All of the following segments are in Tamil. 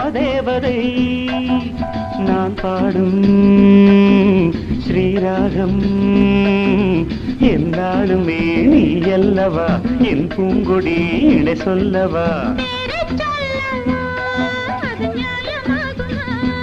தேவதை நான் பாடும் ஸ்ரீராகம் என்னாலுமே நீ அல்லவா என் பூங்கொடி இணை சொல்லவா அது நியாயமாகுமா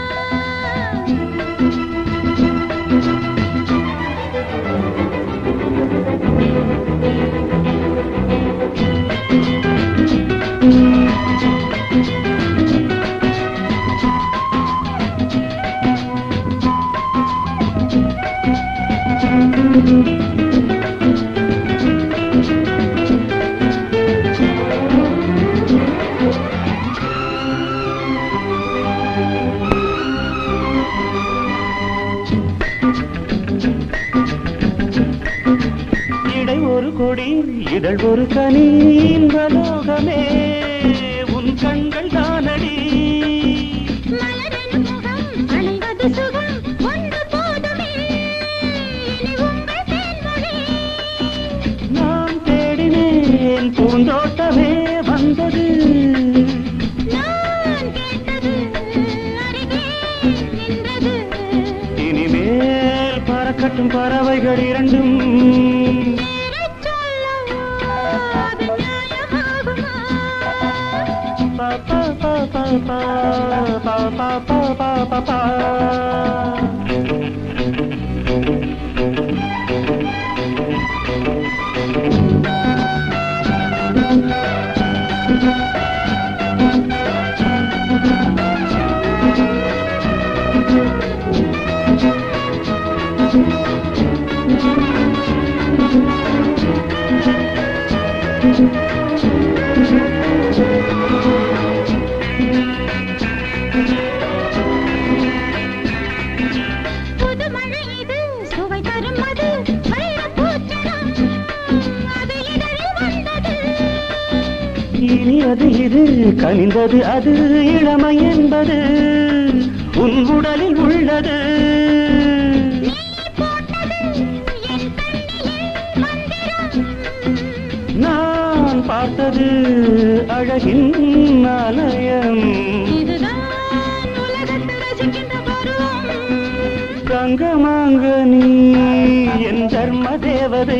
இடை ஒரு கொடி இதழ் ஒரு கனி இன்பலோகமே உன் கண்கள் தானடி மலரின் முகம் அணைவது சுகம் ஒன்று போதுமே இனி உங்கள் தேன்மொழி நான் தேடினேன் பூந்தோட்டமே வந்தது நான் கேட்டது அருகே நின்றது இனிமேல் பறக்கட்டும் பறவைகள் இரண்டும் நேரச் சொல்லவா அது நியாயமாகுமா பா, பா, பா, பா, பா, பா, பா, பா, பா, பா, பா. புது மழை இது சுவை தரும் அது வைரப் பூச்சரம் அது இதழில் வந்தது இனி அது இது கனிந்தது அது இளமை என்பது உன் உடலில் உள்ளது நீ போட்டது என் கண்ணிலே மந்திரம் நான் பார்த்தது அழகின் ஆலயம் இதுதான் உலகத்தை ரசிக்கின்ற பருவம் கங்கமாங்க நீ என் தர்ம தேவதை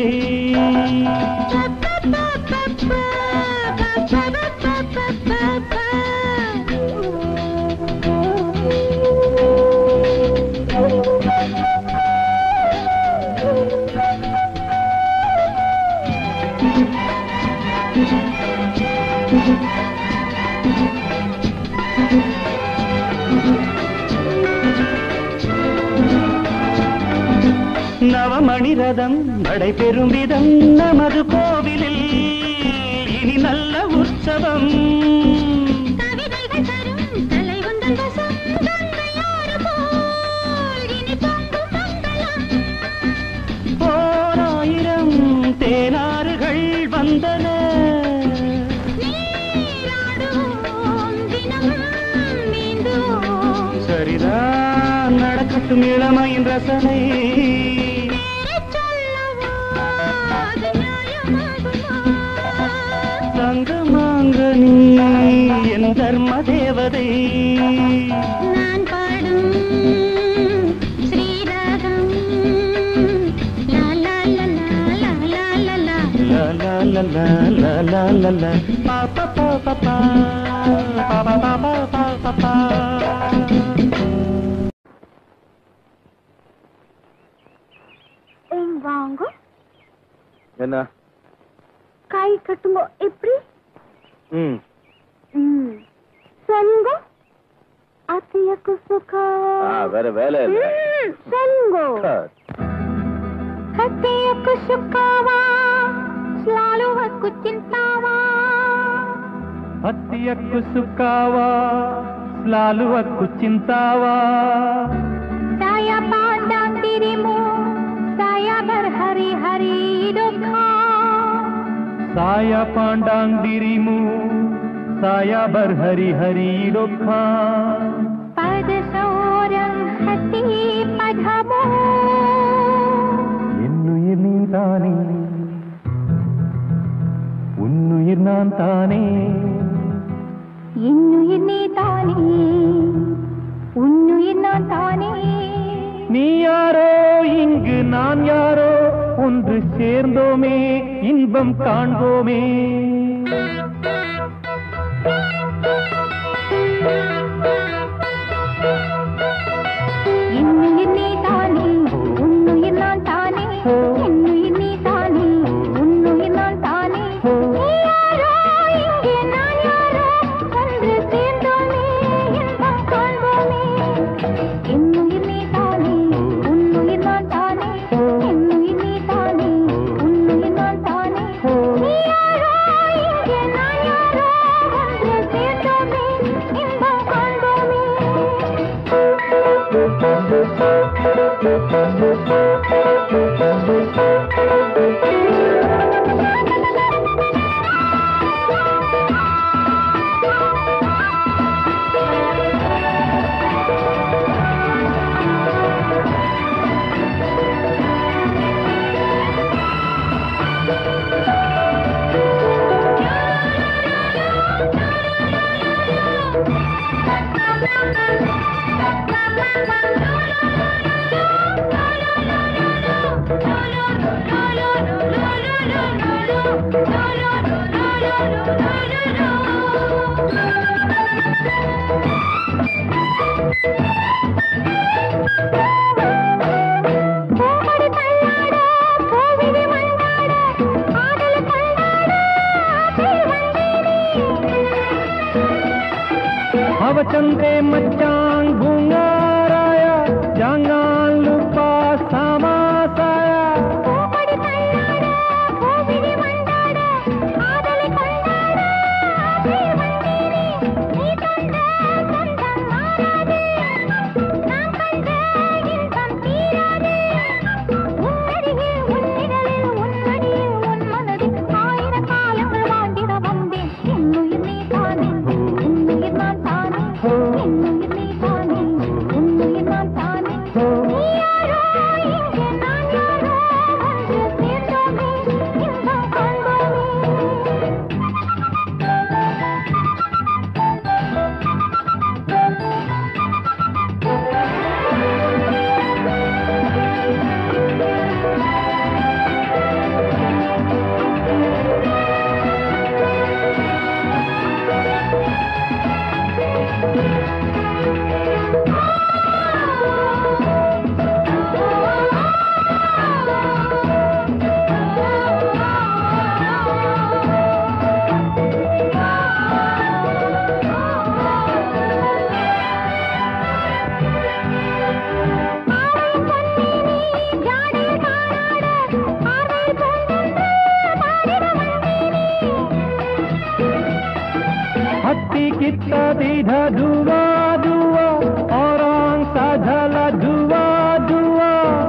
நவமணி ரதம் நடைபெறும் விதம் நமது கோவிலில் இனி நல்ல உற்சவம் கவிதைகள் தரும் கலை உந்தன் வசம் கங்கையாறு போல் இனி பொங்கும் மங்களம் ஓராயிரம் தேனாறுகள் வந்தன நீராடுவோம் தினமும் நீந்துவோம் சரிதான் நடக்கட்டும் இளமையின் ரசனை நேரச் சொல்லவா அது நியாயமாகுமா தங்கமாங்க நீ என் தர்ம தேவதை நான் பாடும் ஸ்ரீராகம் லா லா லா லா லா லா லா லா La la la la la la la la pa pa pa pa pa pa pa pa pa pa pa pa ஏன் வாங்க என்ன கை கட்டுங்க எப்படி ம் ம் செல்லுங்க அத்தியக்கு சுகா ஆ வேற வேலை இல்ல ம், செல்லுங்கோ అత్తయ్యకు సుఖావా స్లాలువకు చింతావా ಹತ್ತಿಯಕ್ಕು ಸುಕ್ಕಾವ ಸ್ಲಾಲುವಕ್ಕು ಚಿಂತಾವ సాయా పాండాంతిరిము సాయా బర్ హరి హరి దుఃఖా ಸಾಯ ಪಾಂಡಾಂಗಿರಿಮು ಸಾಯ ಬರ್ಹರಿ ಹರಿ ಡೊಕ್ಕ పద సౌరం హతి పదమో என்னுயிர் நீ தானே உன்னுயிர் நான் தானே ఇన్ను ఇన్ని తానే நான் தானே நீ யாரோ இங்கு நான் யாரோ ஒன்று சேர்ந்தோமே இன்பம் காண்போமே என்னுயிர் நீ தானே உன்னுயிர் நான் தானே என்னுயிர் நீ தானே உன்னுயிர் நான் தானே நீ யாரோ இங்கே நான் யாரோ ஒன்று சேர்ந்தோமே இன்பம் காண்போமே என்னுயிர் நீ தானே உன்னுயிர் நான் தானே என்னுயிர் நீ தானே உன்னுயிர் நான் தானே நீ யாரோ இங்கே நான் யாரோ ஒன்று சேர்ந்தோமே இன்பம் காண்போமே பூமடி தள்ளாட பூவிழி மண்டாட ஆடல் கொண்டாட ஆசையில் வந்தேனே அவச்சந்தே மச்சான் பூங்காராயா ஜாங்கான் லுப்பா சமாசாயா பூமடி தள்ளாட பூவிழி மண்டாட ஆடல் கொண்டாட ஆசையில் வந்தேனே நீ தந்த சொந்தம் மாறாதே நான் கண்ட இன்பம் தீராதே உன்னடியில் உன்னிடலில் உன்மடியில் உன் மனதில் ஆயிர காலங்கள் வாழ்ந்திட வந்தேன் என்னுயிர் நீ தானே உன்னுயிர் நான் தானே என்னுயிர் நீ தானே உன்னுயிர் நான் தானே நீ யாரோ இங்கே நான் யாரோ ஒன்று சேர்ந்தோமே இன்பம் காண்போமே हत्ती कित्ता दीधा दुआ दुआ औरांग साझला दुआ दुआ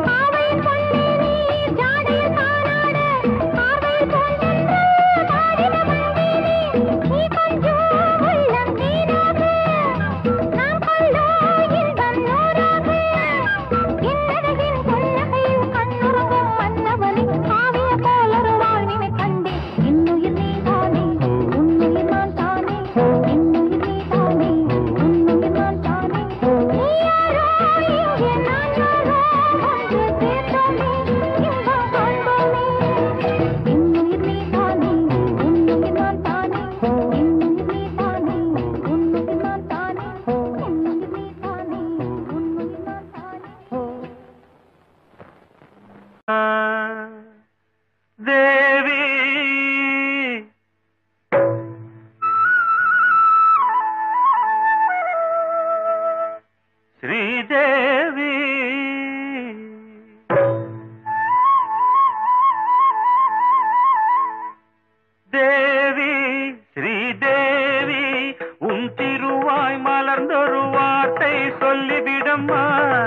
இன்னுயிர் நீ தானே உன்னுயிர் நான் தானே இன்னுயிர் நீ தானே உன்னுயிர் நான் தானே நீ யாரோ இங்கே நான் யாரோ ஒன்று சேர்ந்தோமே இன்பம் காண்போமே இன்னுயிர் நீ தானே உன்னுயிர் நான் தானே இன்னுயிர் நீ தானே உன்னுயிர் நான் தானே இன்னுயிர் நீ தானே உன்னுயிர் நான் தானே தேவி ஸ்ரீதேவி தேவி ஸ்ரீதேவி உன் திருவாய் மலர்ந்தொரு வார்த்தை சொல்லிவிடம்மா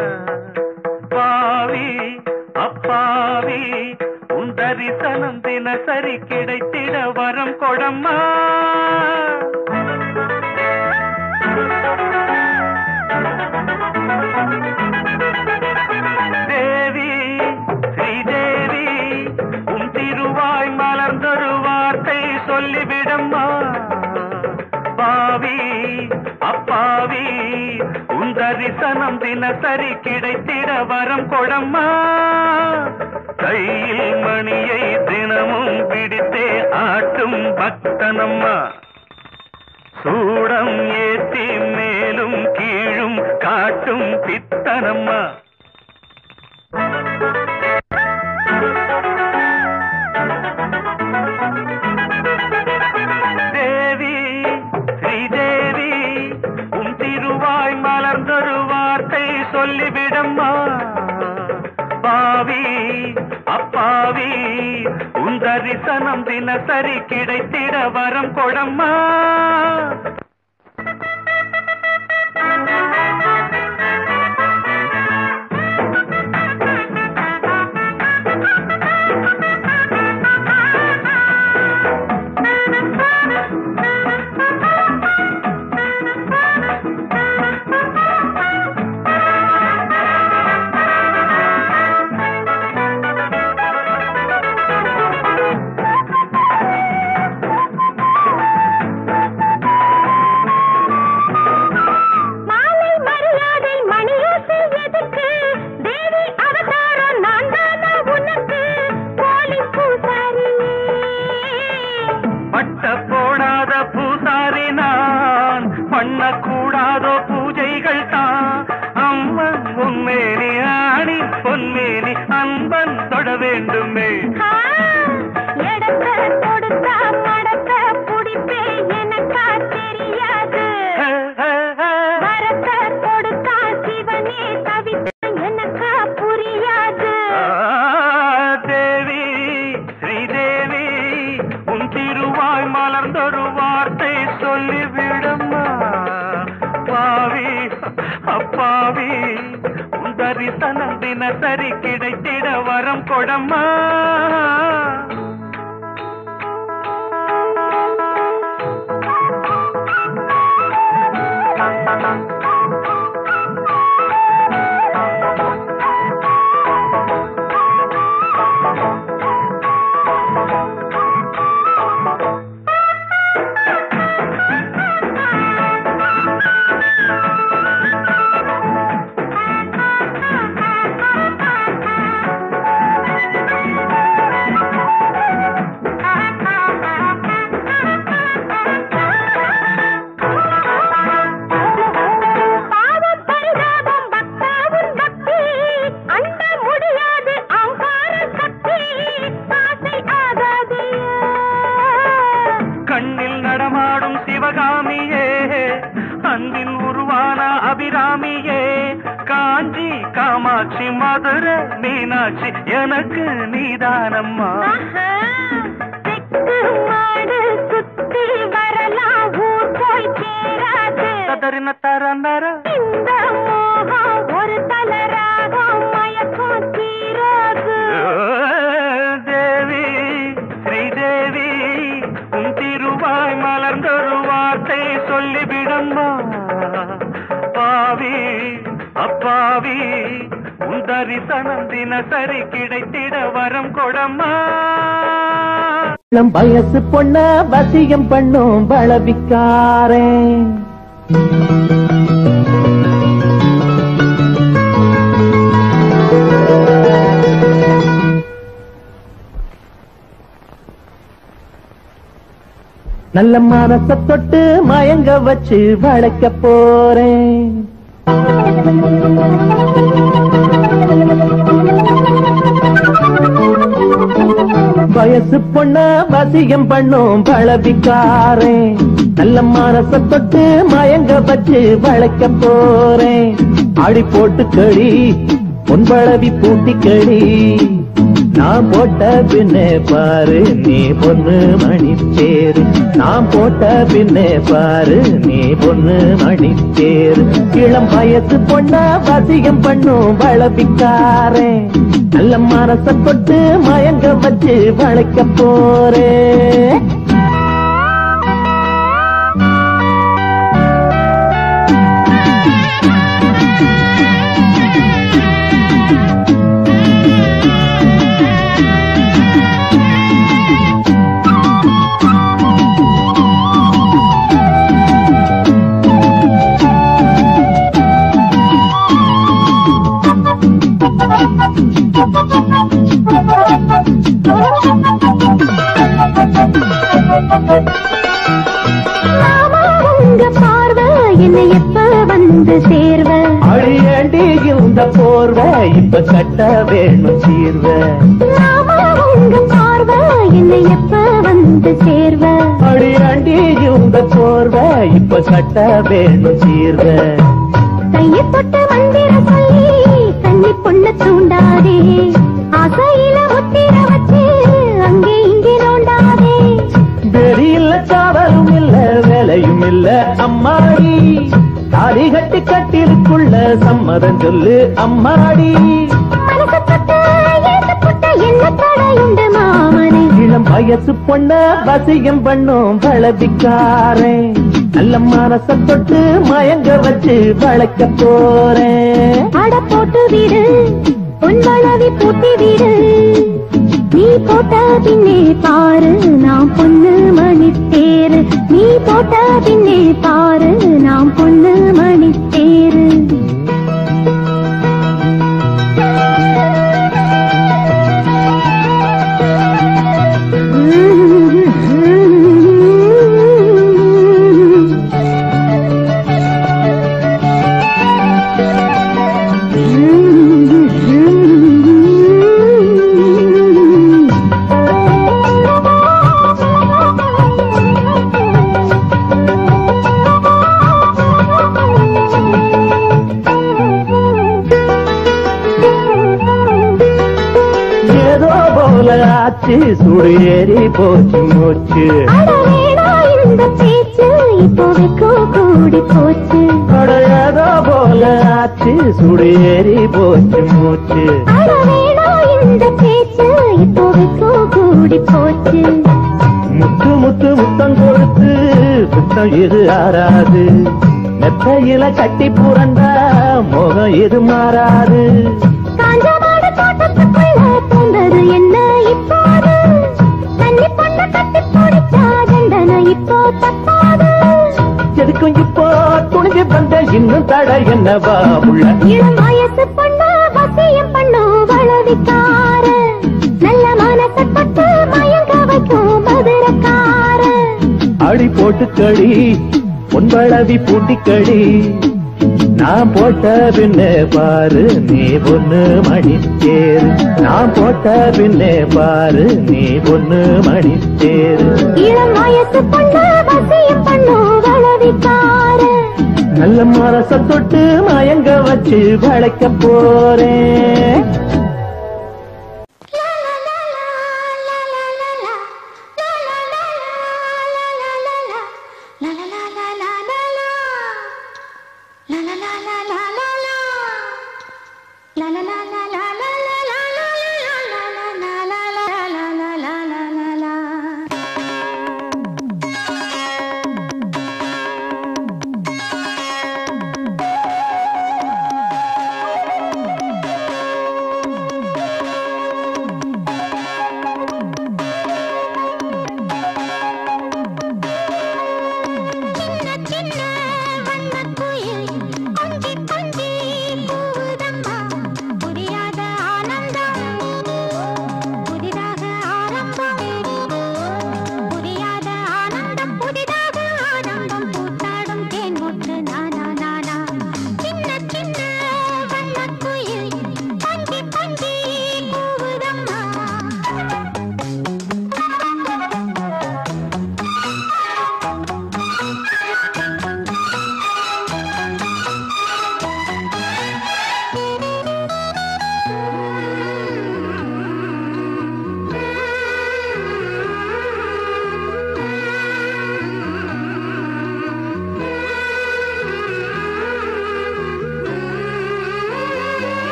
பாவி அப்பாவி உன் தரிசனம் தினசரி கிடைத்திட வரம் கொடம்மா தேவி ஸ்ரீதேவி உன் திருவாய் மலர்ந்தொரு வார்த்தை சொல்லிவிடம்மா பாவி அப்பாவி உந்த தரிசனம் தினசரி கிடைத்திட வரம் கொடம்மா கையில் மணியை தினமும் பிடித்தே ஆட்டும் பக்தனம்மா சூடம் ஏத்தி மேலும் கீழும் காட்டும் பித்தனம்மா தேவி ஸ்ரீதேவி உன் திருவாய் மலர்ந்தொரு வார்த்தை சொல்லிவிடம்மா பாவி அப்பாவி உன் தரிசனம் தினசரி கிடைத்திட வரம் கொடம்மா மாலை மரியாதை மணியோசை எதுக்கு தேவி அவதாரம் நான் தானா உனக்கு போலி பூசாரியே பட்ட போடாத பூசாரி நான் பண்ணக்கூடாதோ பூஜைகள் தான் அம்மன் உன்மேனி ஆணி பொன்மேனி அன்பன் தொட வேண்டுமே ஆ, எடத்த கொடுத்தா மடத்த புடிப்பே எனக்கா தெரியாது வரத்த கொடுத்தா சிவனே தவித்த எனக்கா புரியாது ஆ, தேவி ஸ்ரீதேவி உன் திருவாய் மலர்ந்தொரு வார்த்தை சொல்லிவிடம்மா பாவி அப்பாவி உன் தரிசனம் தினசரி கிடைத்திட வரம் கொடம்மா பாவம் பரிதாபம் பக்தாவும் பக்தி அண்ட முடியாது அங்கார சக்தி ஆசை ஆகாது கண்ணில் நடமாடும் சிவகாமியே அன்பின் உருவான அபிராமியே காஞ்சி காமாட்சி மதுரை மீனாட்சி எனக்கு நீதானம்மா ஆஹா, தெக்கு மாடு சுத்தி வரலாம் ஊர் போய் சேராது ததறின தரந்தர இந்த மோகம் ஒரு தலராகம் மயக்கம் தீராது தேவி ஸ்ரீதேவி உன் திருவாய் மலர்ந்தொரு வார்த்தை சொல்லிவிடம்மா பாவி அப்பாவி உன் தரிசனம் தினசரி கிடைத்திட வரம் கொடம்மா இளம் வயசு பொண்ண வசியம் பண்ணும் பளவிக்காரே நல்ல மனச தொட்டு மயங்க வச்சு வளைக்க போறேன் வயசு பொண்ண வசியம் பண்ணும் பளவிக்காரே நல்ல மனச தொட்டு மயங்க வச்சு வளைக்க போறேன் ஆடி போட்டு களி பொன்பளவி பூட்டி களி நான் போட்ட பின்னே பாரு நீ பொண்ணு மணிச்சேரு நான் போட்ட பின்னே பாரு நீ பொண்ணு மணிச்சேரு இளம் வயசு பொண்ண வசியம் பண்ணும் வளபிக்காரே நல்ல மனச தொட்டு மயங்க வச்சு வளைக்க போறேன் மாமா உங்க பார்வை என்னை எப்ப வந்து சேர்வ அழியண்டி இந்த போர்வை இப்ப கட்ட வேணும் சீர்வ மாமா உங்க பார்வை என்னை எப்ப வந்து சேர்வ அழியண்டி இந்த போர்வை இப்ப கட்ட வேணும் சீர்வ கையை தொட்டு மந்திர சொல்லி கண்ணி பொண்ண தூண்டாதே ஆசையில முத்திர வச்சு அங்கே இங்கே நோண்டாதே வெறி இல்ல காவலும் இல்ல வேலையும் இல்ல அம்மாடி தாலி கட்டி கட்டிலுக்குள்ள சம்மதம் சொல்லு அம்மாடி மனசு தொட்டு ஏசு புட்ட என்ன தடையுண்டு மாமனே இளம் வயசு பொண்ண வசியம் பண்ணும் பழபிக்காரன் நல்ல மனச தொட்டு மயங்க வச்சு வளர்க்க போறேன் அட போட்டு விடு உன் வளவி பூட்டி விடு நீ போட்ட பின்னே பாரு நான் பொண்ணு மணி தேரு நீ போட்ட பின்னே பாரு நான் பொண்ணு மணி தேரு ஏதோ போல ஆச்சு சுடு ஏறி போச்சு மூச்சு அட வேணா இந்த பேச்சு இப்போதைக்கு கூடி போச்சு அட ஏதோ போல ஆச்சு சுடு ஏறி போச்சு மூச்சு அட வேணா இந்த பேச்சு இப்போதைக்கு கூடி போச்சு முத்து முத்து முத்தம் கொடுத்து புத்தம் இது ஆறாது மெத்தையில கட்டி புரண்டா முகம் இது மாறாது காஞ்சமான தோட்டத்துக்குள்ள பூந்தது என்ன இப்போது தண்ணி பொண்ண கட்டி பிடிச்சா தண்டனை இப்போ தப்பாது எதுக்கும் இப்போ துணிஞ்சு வந்த இன்னும் தடை என்னவா உள்ள இளம் வயசு பொண்ணு வசியம் பண்ணு வளவிக்கார நல்ல மனசை தொட்டு மயங்க வைக்கும் மதுரக்கார அடி போட்டு களி பொன்பளவி பூட்டி களி நான் போட்ட பின்னே பாரு நீ பொண்ணு மணி தேரு நான் போட்ட பின்னே பாரு நீ பொண்ணு மணி தேரு இளம் வயசு பொண்ணு வசியம் பண்ணு வளவிக்கார நல்ல மரச தொட்டு மயங்க வச்சு வளைக்க போறேன் சின்ன சின்ன வண்ணக்குயில் கொஞ்சி கொஞ்சி பூதம்மா புரிய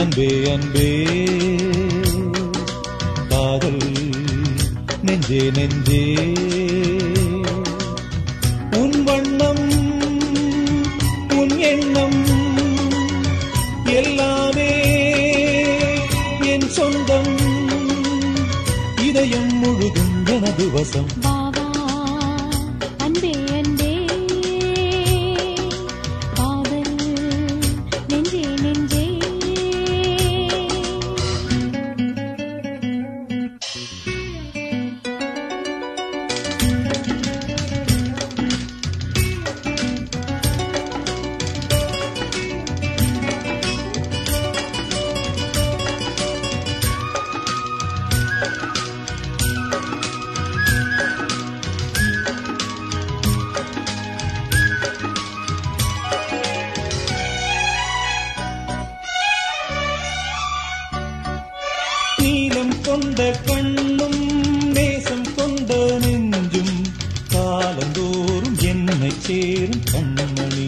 அன்பே அன்பே காதல் நெஞ்சே நெஞ்சே உன் வண்ணம் உன் எண்ணம் எல்லாமே என் சொந்தம் இதயம் முழுதும் எனது வசம் வா வா அன்பே அன்பே காதல் நெஞ்சே நெஞ்சே நீலம் கொண்ட கண்ணும் நேசம் கொண்ட நெஞ்சும் காலந்தோறும் என்னை சேரும் கண்மணி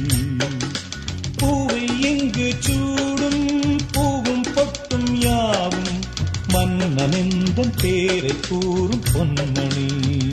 பூவை எங்கு சூடும் பூவும் பொட்டும் யாவும் மன்னனெந்தன் பேரை கூறும் பொன்மணி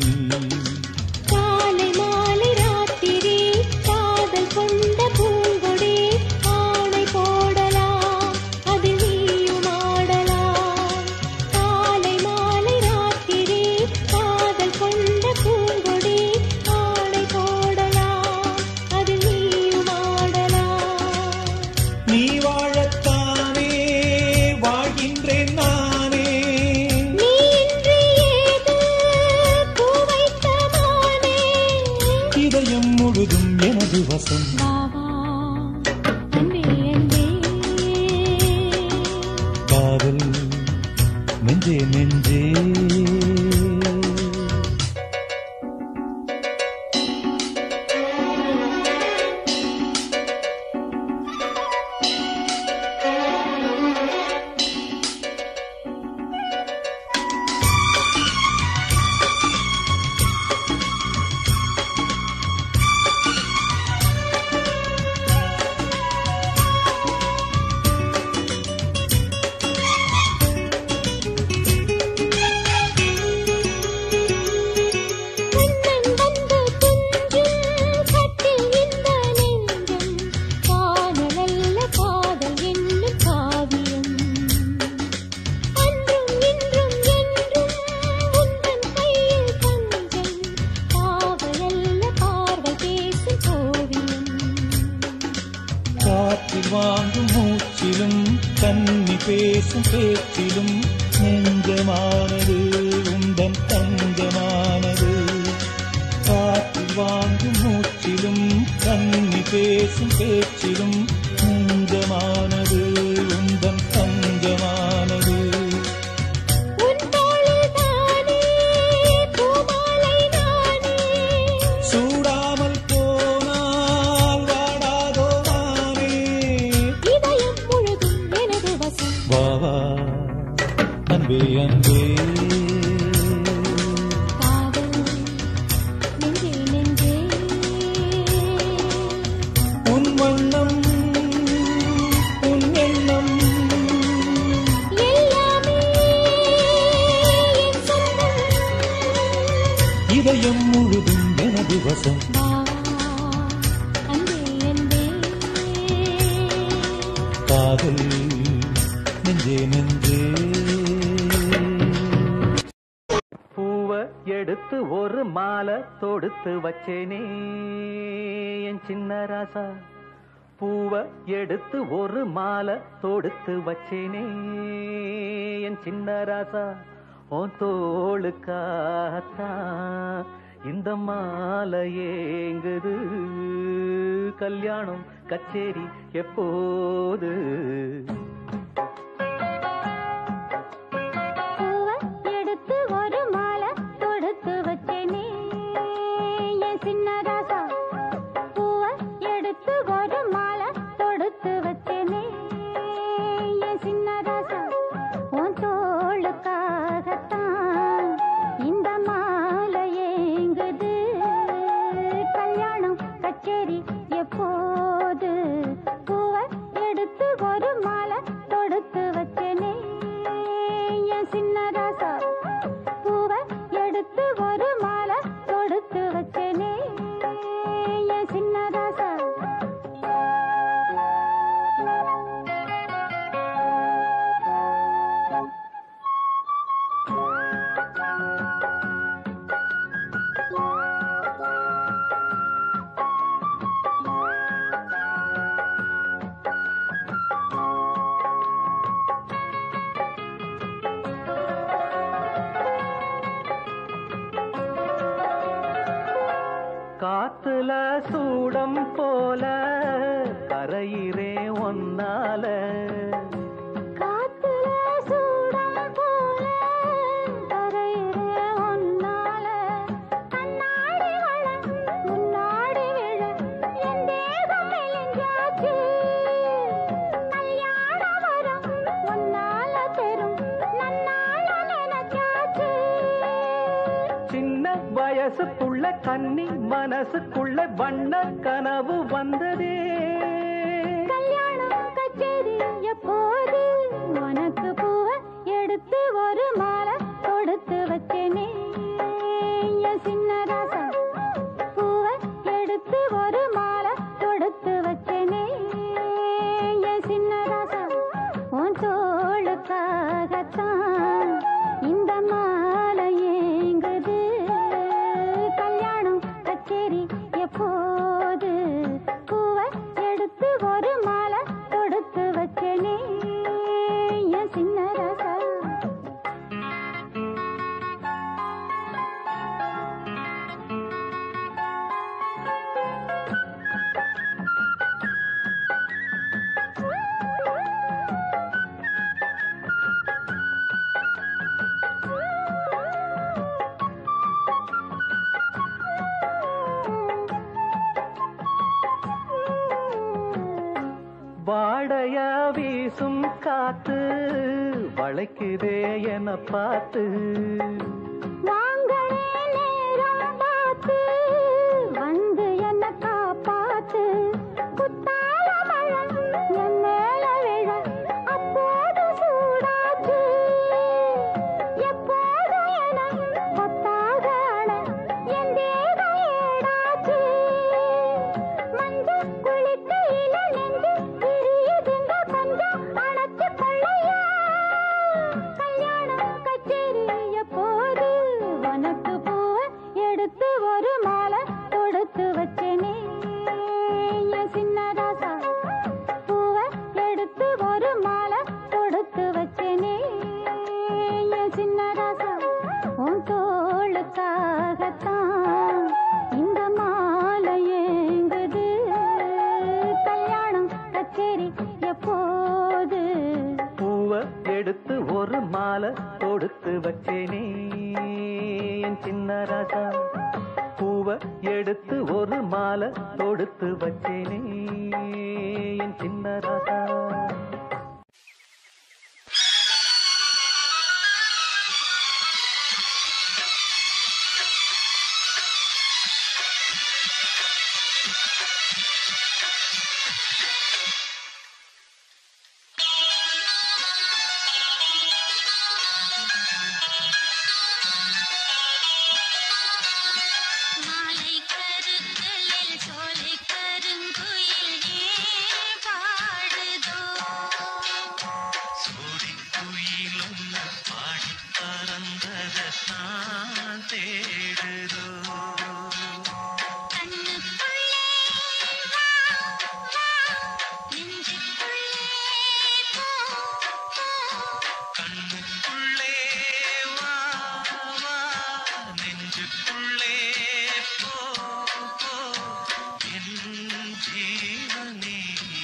காலை மாலை ராத்திரி காதல் கொண்ட பூங்கொடி ஆணை போடலாம் அதில் நீயும் ஆடலாம் காலை மாலை ராத்திரி காதல் கொண்ட பூங்கொடி ஆணை போடலாம் அதில் நீயும் ஆடலாம் நீ வாழத்தானே வாழ்கின்றேன் நானே நீ இன்றி ஏது பூ வைத்த மானே இதயம் முழுதும் எனது வசம் வா வா அன்பே அன்பே காதல் நெஞ்சே நெஞ்சே உன்னன் வந்து துஞ்சும் கட்டில் இந்த நெஞ்சம் காதலல்ல காதல் என்னும் காவியம் அன்றும் இன்றும் என்றும் உந்தன் கையில் தஞ்சம் காவலல்ல பார்வை பேசும் ஓவியம் காற்றில் வாங்கும் மூச்சிலும் கன்னி பேசும் பேச்சிலும் நெஞ்சமானது உந்தன் தஞ்சமானது காற்றில் வாங்கும் மூச்சிலும் கன்னி பேசும் பேச்சிலும் நெஞ்சமானது உந்தன் தஞ்சமானது உன் தோளில் தானே பூமாலை நானே சூடாமல் போனால் வாடாதோ மானே இதயம் முழுதும் எனது வசம் வா வா அன்பே அன்பே காதல் நெஞ்சே நெஞ்சே உன் வண்ணம் உன் எண்ணம் எல்லாமே என் சொந்தம் இதயம் முழுதும் எனது வசம் வா அன்பே அன்பே காதல் நெஞ்சே நெஞ்சே பூவ எடுத்து ஒரு மாலை தொடுத்து வச்சேனே என் சின்ன ராசா பூவ எடுத்து ஒரு மாலை தொடுத்து வச்சேனே என் சின்ன ராசா உன் தோளுக்காத்தான் இந்த மாலை ஏங்குது கல்யாணம் கச்சேரி எப்போது பூவ எடுத்து ஒரு மாலை தொடுத்து வச்சேனே என் சின்ன ராசா பூவ எடுத்து ஒரு மாலை தொடுத்து வச்சேனே என் சின்ன ராசா உன் தோளுக்காகத்தான் இந்த மாலை ஏங்குது கல்யாணம் கச்சேரி எப்போது பூவ எடுத்து ஒரு மாலை காத்துல சூடம் போல கரையிறே ஒன்னால காத்துல சூடம் போல கரையிற ஒன்னால கண்ணாடி வள முன்னாடி விழ என் தேகம் மெலிஞ்சாச்சு கல்யாண வரம் ஒன்னால பெரும் நன்னால நினைச்சாச்சு சின்ன வயசுக்குள்ள கன்னி மனசுக்குள்ள வண்ண கனவு வந்ததே கல்யாணம் கச்சேரி எப்போது உனக்கு பூவ எடுத்து ஒரு மாலை கொடுத்து வச்சேனே என் சின்ன ராசா பூவ எடுத்து ஒரு மாலை கொடுத்து வச்சேனே என் சின்ன ராசா உன் தோளுக்காகத்தான் இந்த மாலை ஏங்குது கல்யாணம் கச்சேரி எப்போது பூவ எடுத்து ஒரு மாலை தொடுத்து வச்சேனே என் சின்ன ராசா வாடையா வீசும் காத்து வளைக்குதே என பார்த்து வாங்களே நேரம் பார்த்து வந்து என்ன காப்பாத்து குத்தால மழை என் மேல விழ அப்போது சூடாச்சு எப்போது என கொத்தாக அண என் தேகம் ஏடாச்சு மஞ்சள் குளிக்கையில நெஞ்சு விரியுதுங்க கொஞ்சம் அணைச்சு கொள்ளையா கல்யாணம் கச்சேரி எப்போது உனக்கு பூவ எடுத்து ஒரு மாலை தொடுத்து வச்சேனே என் சின்ன ராசா பூவ எடுத்து ஒரு மாலை தொடுத்து வச்சேனே என் சின்ன ராசா உன் தோளுக்காகத்தான் இந்த மாலை ஏங்குது கல்யாணம் கச்சேரி எப்போது பூவ எடுத்து ஒரு மாலை தொடுத்து வச்சேனே என் சின்ன ராசா பூவ எடுத்து ஒரு மாலை தொடுத்து வச்சேனே என் சின்ன ராசா மாலை கருக்களில் சோலை கருங்குயில் ஏன் பாடுதோ சோடிக்குயிலொன்று பாடி பறந்ததான் தேடுதோ கண்ணுக்குள்ளே வா வா நெஞ்சுக்குள்ளே போ போ கண்ணுக்குள்ளே வா வா நெஞ்சுக்குள்ளே போ போ என் ஜீவனே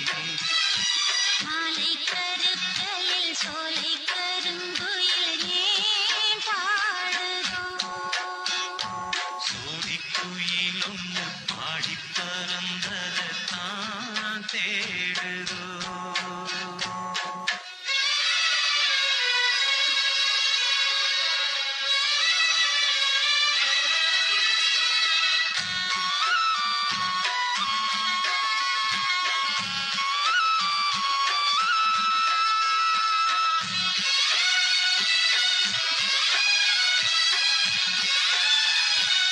மாலை கருக்களில் சோலை கருங்குயில் ஏன் பாடுதோ சோடிக்குயிலொன்று பாடி பறந்ததான் தேடுதோ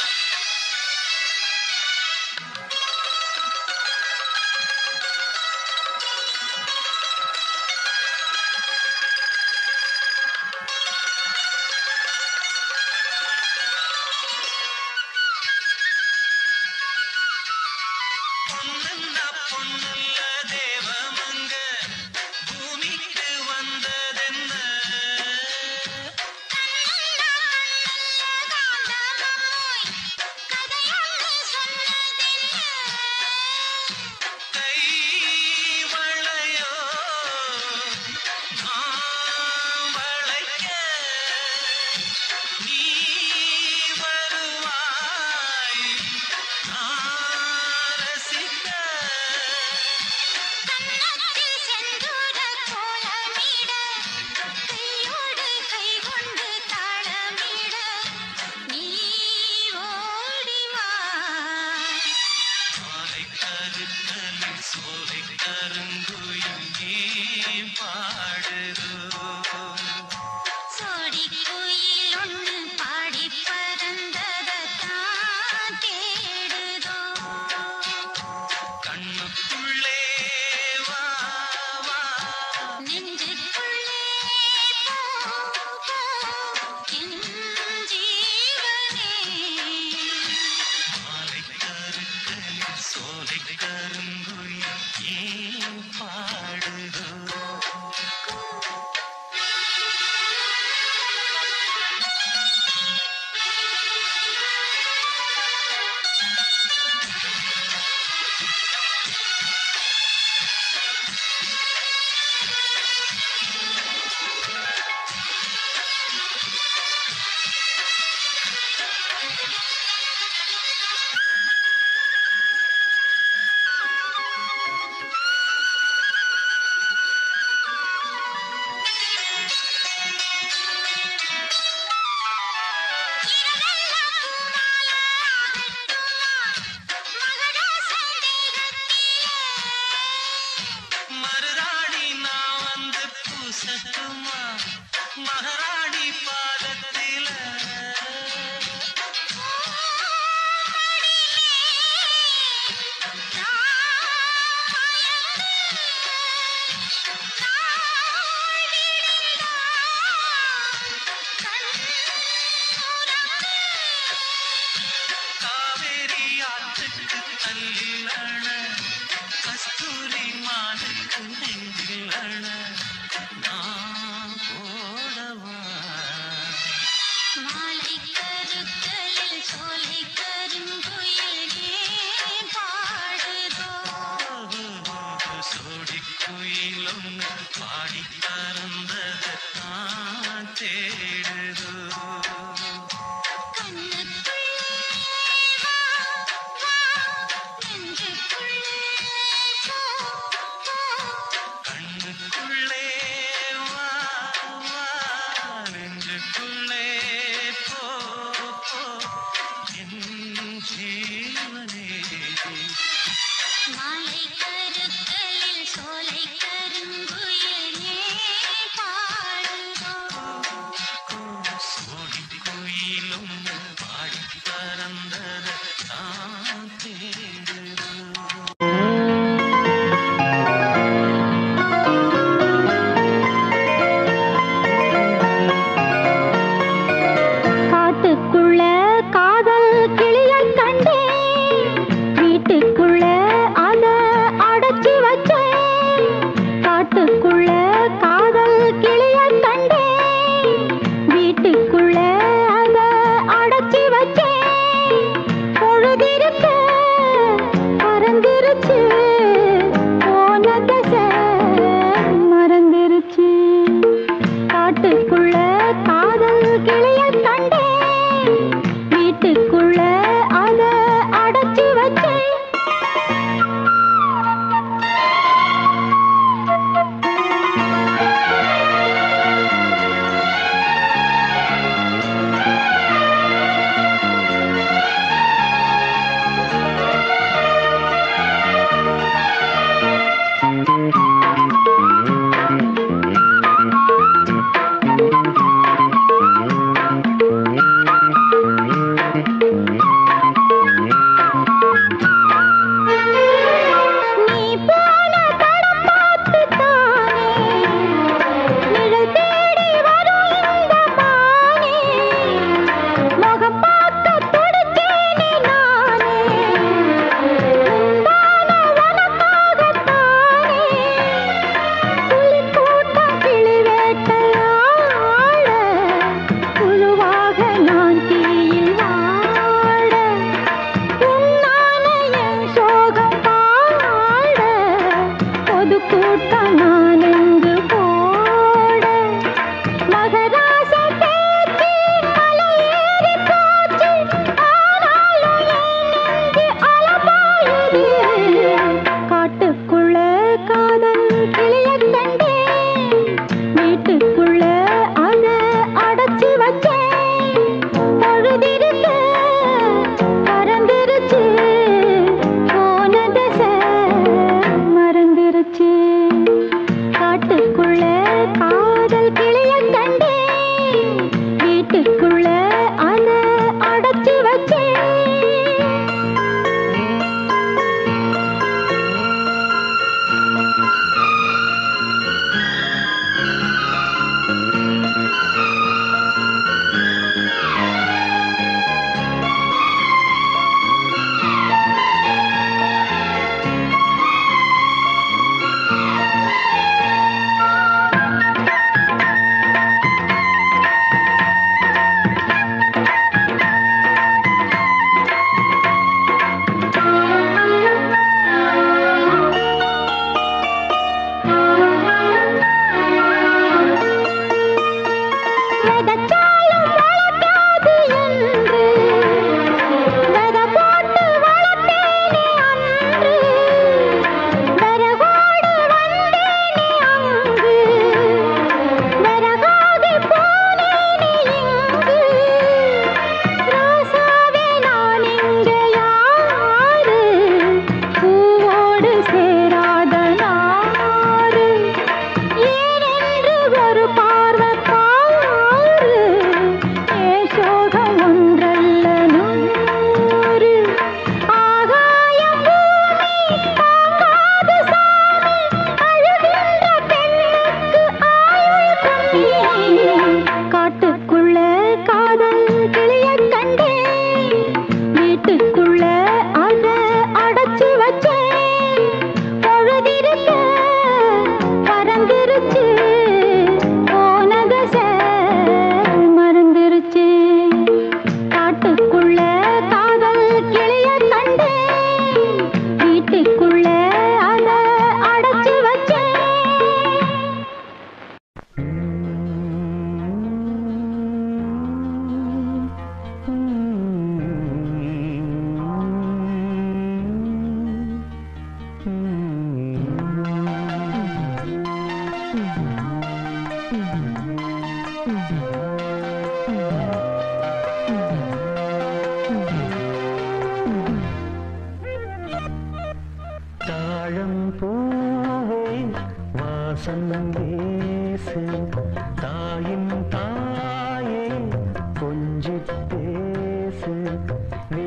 மாலை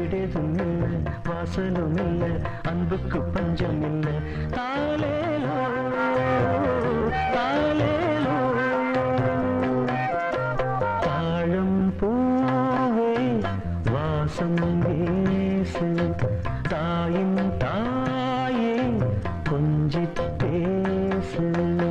வீடேதும் இல்ல வாசலும் இல்ல அன்புக்கு பஞ்சம் இல்ல தாலேலோ தாலேலோ தாழம் பூவே வாசம் வீசு தாயின் தாயே கொஞ்சி பேசு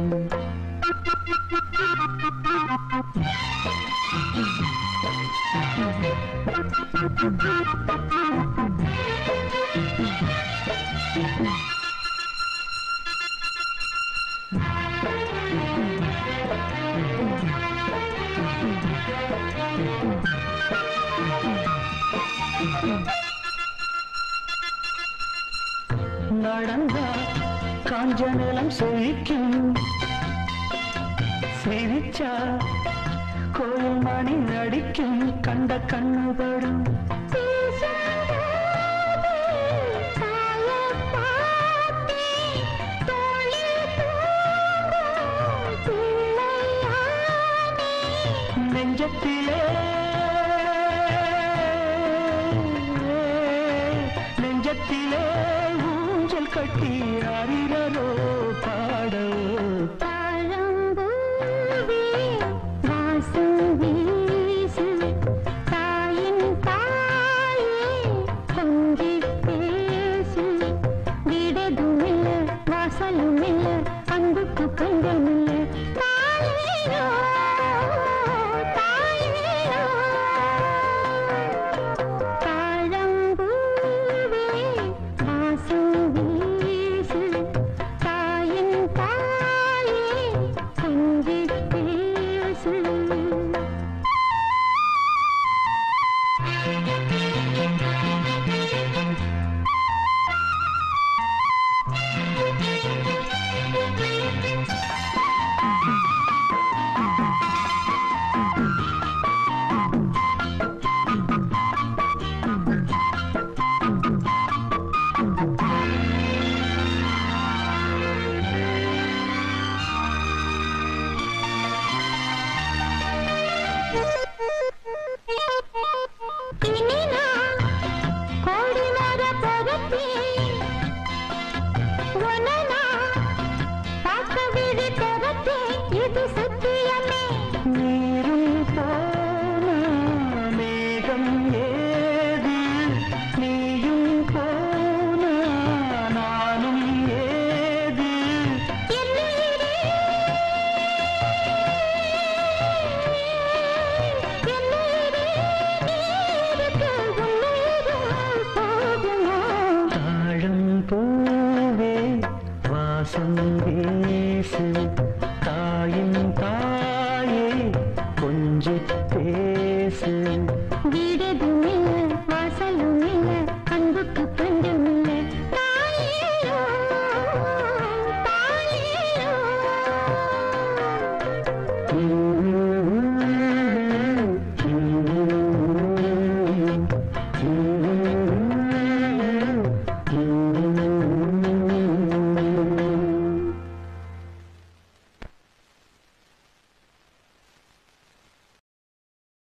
நடந்தா காஞ்ச நிலம் செழிக்கும் சிரிச்சா கோயில் மணி நடிக்கும் கண்ட கண்ணுபடும் நெஞ்சத்திலே நெஞ்சத்திலே ஊஞ்சல் கட்டி அறிவரோ பாடோ தாழம்பூவே வாசம் வீசு தாயின் தாயே கொஞ்சி பேசு வீடெதும் இல்ல வாசலும் இல்ல அன்புக்கு பஞ்சம் இல்ல தாலேரோ